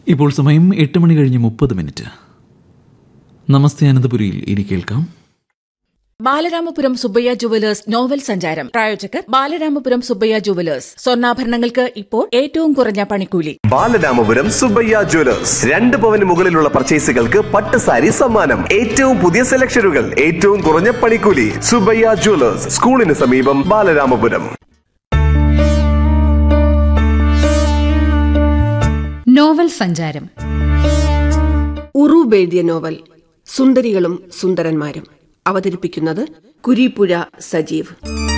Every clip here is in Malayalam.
ഇപ്പോൾ സമയം എട്ട് മണി കഴിഞ്ഞ് മുപ്പത് മിനിറ്റ് നമസ്തേ അനന്തപുരിയിൽ ഇനി കേൾക്കാം ബാലരാമപുരം സുബ്ബയ്യ ജുവലേഴ്സ് നോവൽ സഞ്ചാരം പ്രായോജകർ ബാലരാമപുരം സുബ്ബയ്യ ജുവലേഴ്സ് സ്വർണ്ണാഭരണങ്ങൾക്ക് ഇപ്പോൾ ഏറ്റവും കുറഞ്ഞ പണിക്കൂലി ബാലരാമപുരം സുബ്ബയ്യ ജ്വല്ലേഴ്സ് രണ്ട് പവന് മുകളിലുള്ള പർച്ചേസുകൾക്ക് പട്ട് സാരി സമ്മാനം ഏറ്റവും പുതിയ സെലക്ഷനുകൾ ഏറ്റവും കുറഞ്ഞ പണിക്കൂലി സുബ്ബയ്യ ജ്വല്ലേഴ്സ് സ്കൂളിന് സമീപം ബാലരാമപുരം നോവൽ സഞ്ചാരം ഉറൂബ് എഴുതിയ നോവൽ സുന്ദരികളും സുന്ദരന്മാരും അവതരിപ്പിക്കുന്നത് കുരീപ്പുഴ സജീവ്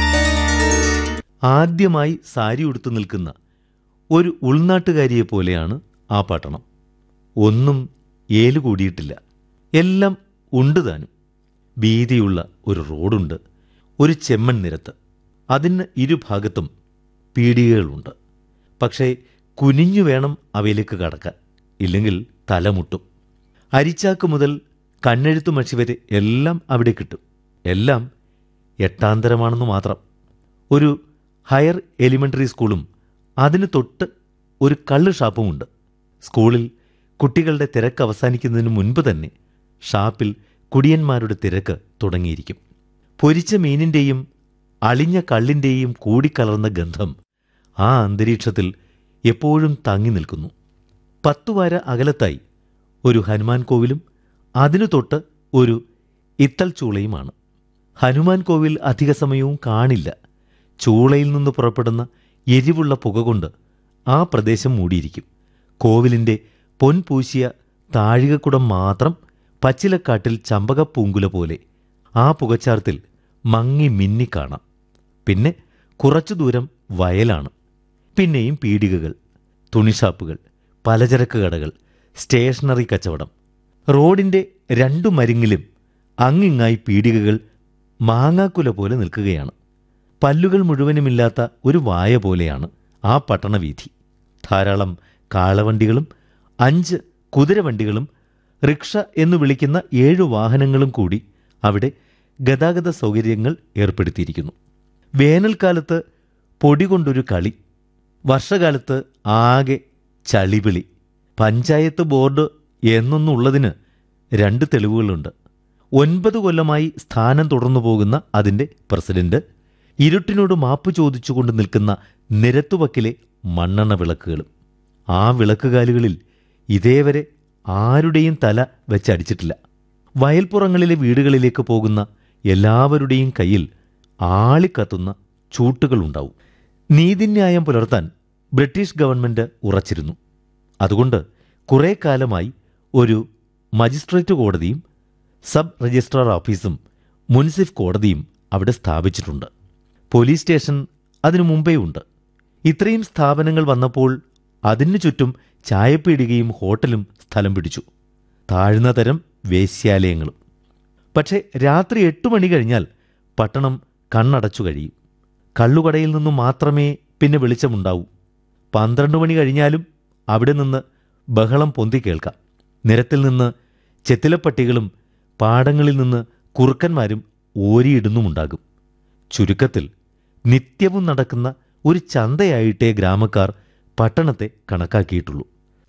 ആദ്യമായി സാരി ഉടുത്തു നിൽക്കുന്ന ഒരു ഉൾനാട്ടുകാരിയെ പോലെയാണ് ആ പട്ടണം ഒന്നും ഏലു കൂടിയിട്ടില്ല എല്ലാം ഉണ്ട് താനും വീതിയുള്ള ഒരു റോഡുണ്ട് ഒരു ചെമ്മൺ നിരത്ത് അതിന് ഇരുഭാഗത്തും പീടികകളുണ്ട് പക്ഷേ കുനിഞ്ഞു വേണം അവയിലേക്ക് കടക്കാൻ ഇല്ലെങ്കിൽ തലമുട്ടും അരിച്ചാക്ക് മുതൽ കണ്ണെഴുത്തു മഷി വരെ എല്ലാം അവിടെ കിട്ടും എല്ലാം എട്ടാന്തരമാണെന്ന് മാത്രം ഒരു ഹയർ എലിമെൻ്ററി സ്കൂളും അതിന് തൊട്ട് ഒരു കള്ള് ഷാപ്പുമുണ്ട് സ്കൂളിൽ കുട്ടികളുടെ തിരക്ക് അവസാനിക്കുന്നതിന് മുൻപ് തന്നെ ഷാപ്പിൽ കുടിയന്മാരുടെ തിരക്ക് തുടങ്ങിയിരിക്കും പൊരിച്ച മീനിൻ്റെയും അളിഞ്ഞ കള്ളിൻ്റെയും കൂടിക്കലർന്ന ഗന്ധം ആ അന്തരീക്ഷത്തിൽ എപ്പോഴും തങ്ങി നിൽക്കുന്നു പത്തുവാര അകലത്തായി ഒരു ഹനുമാൻ കോവിലും അതിനു തൊട്ട് ഒരു ഇത്തൽ ചൂളയുമാണ് ഹനുമാൻ കോവിൽ അധിക സമയവും കാണില്ല ചൂളയിൽ നിന്ന് പുറപ്പെടുന്ന എരിവുള്ള പുക കൊണ്ട് ആ പ്രദേശം മൂടിയിരിക്കും കോവിലിൻ്റെ പൊൻപൂശിയ താഴികക്കുടം മാത്രം പച്ചിലക്കാട്ടിൽ ചമ്പകപ്പൂങ്കുല പോലെ ആ പുകച്ചാർത്തിൽ മങ്ങി മിന്നി കാണാം പിന്നെ കുറച്ചു ദൂരം വയലാണ് പിന്നെയും പീടികകൾ തുണിഷാപ്പുകൾ പലചരക്ക് കടകൾ സ്റ്റേഷനറി കച്ചവടം റോഡിൻ്റെ രണ്ടു മരിങ്ങിലും അങ്ങിങ്ങായി പീടികകൾ മാങ്ങാക്കുല പോലെ നിൽക്കുകയാണ് പല്ലുകൾ മുഴുവനുമില്ലാത്ത ഒരു വായ പോലെയാണ് ആ പട്ടണവീഥി ധാരാളം കാളവണ്ടികളും അഞ്ച് കുതിരവണ്ടികളും റിക്ഷ എന്നു വിളിക്കുന്ന ഏഴു വാഹനങ്ങളും കൂടി അവിടെ ഗതാഗത സൗകര്യങ്ങൾ ഏർപ്പെടുത്തിയിരിക്കുന്നു വേനൽക്കാലത്ത് പൊടി കൊണ്ടൊരു കളി വർഷകാലത്ത് ആകെ ചളിപിളി പഞ്ചായത്ത് ബോർഡ് എന്നൊന്നുള്ളതിന് രണ്ട് തെളിവുകളുണ്ട് ഒൻപത് കൊല്ലമായി സ്ഥാനം തുടർന്നു പോകുന്ന അതിൻ്റെ പ്രസിഡന്റ് ഇരുട്ടിനോട് മാപ്പ് ചോദിച്ചുകൊണ്ട് നിൽക്കുന്ന നിരത്തുവക്കിലെ മണ്ണെണ്ണ വിളക്കുകളും ആ വിളക്കുകാലുകളിൽ ഇതേവരെ ആരുടെയും തല വെച്ചടിച്ചിട്ടില്ല വയൽപ്പുറങ്ങളിലെ വീടുകളിലേക്ക് പോകുന്ന എല്ലാവരുടെയും കയ്യിൽ ആളിക്കത്തുന്ന ചൂട്ടുകളുണ്ടാവും നീതിന്യായം പുലർത്താൻ ബ്രിട്ടീഷ് ഗവൺമെന്റ് ഉറച്ചിരുന്നു അതുകൊണ്ട് കുറേ കാലമായി ഒരു മജിസ്ട്രേറ്റ് കോടതിയും സബ് രജിസ്ട്രാർ ഓഫീസും മുൻസിഫ് കോടതിയും അവിടെ സ്ഥാപിച്ചിട്ടുണ്ട് പോലീസ് സ്റ്റേഷൻ അതിനു മുമ്പേ ഉണ്ട് ഇത്രയും സ്ഥാപനങ്ങൾ വന്നപ്പോൾ അതിനു ചുറ്റും ചായപ്പീടികയും ഹോട്ടലും സ്ഥലം പിടിച്ചു താഴ്ന്ന തരം വേശ്യാലയങ്ങളും പക്ഷേ രാത്രി എട്ട് മണി കഴിഞ്ഞാൽ പട്ടണം കണ്ണടച്ചു കഴിയും കള്ളുകടയിൽ നിന്നു മാത്രമേ പിന്നെ വെളിച്ചമുണ്ടാവൂ പന്ത്രണ്ട് മണി കഴിഞ്ഞാലും അവിടെ നിന്ന് ബഹളം പൊന്തി കേൾക്കാം നിരത്തിൽ നിന്ന് ചെത്തിലപ്പട്ടികളും പാടങ്ങളിൽ നിന്ന് കുറുക്കന്മാരും ഓരിയിടുന്നുമുണ്ടാകും ചുരുക്കത്തിൽ നിത്യവും നടക്കുന്ന ഒരു ചന്തയായിട്ടേ ഗ്രാമക്കാർ പട്ടണത്തെ കണക്കാക്കിയിട്ടുള്ളൂ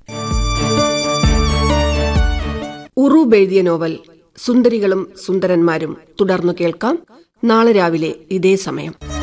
ഉറൂബ് എഴുതിയ നോവൽ സുന്ദരികളും സുന്ദരന്മാരും തുടർന്നു കേൾക്കാം നാളെ രാവിലെ ഇതേ സമയം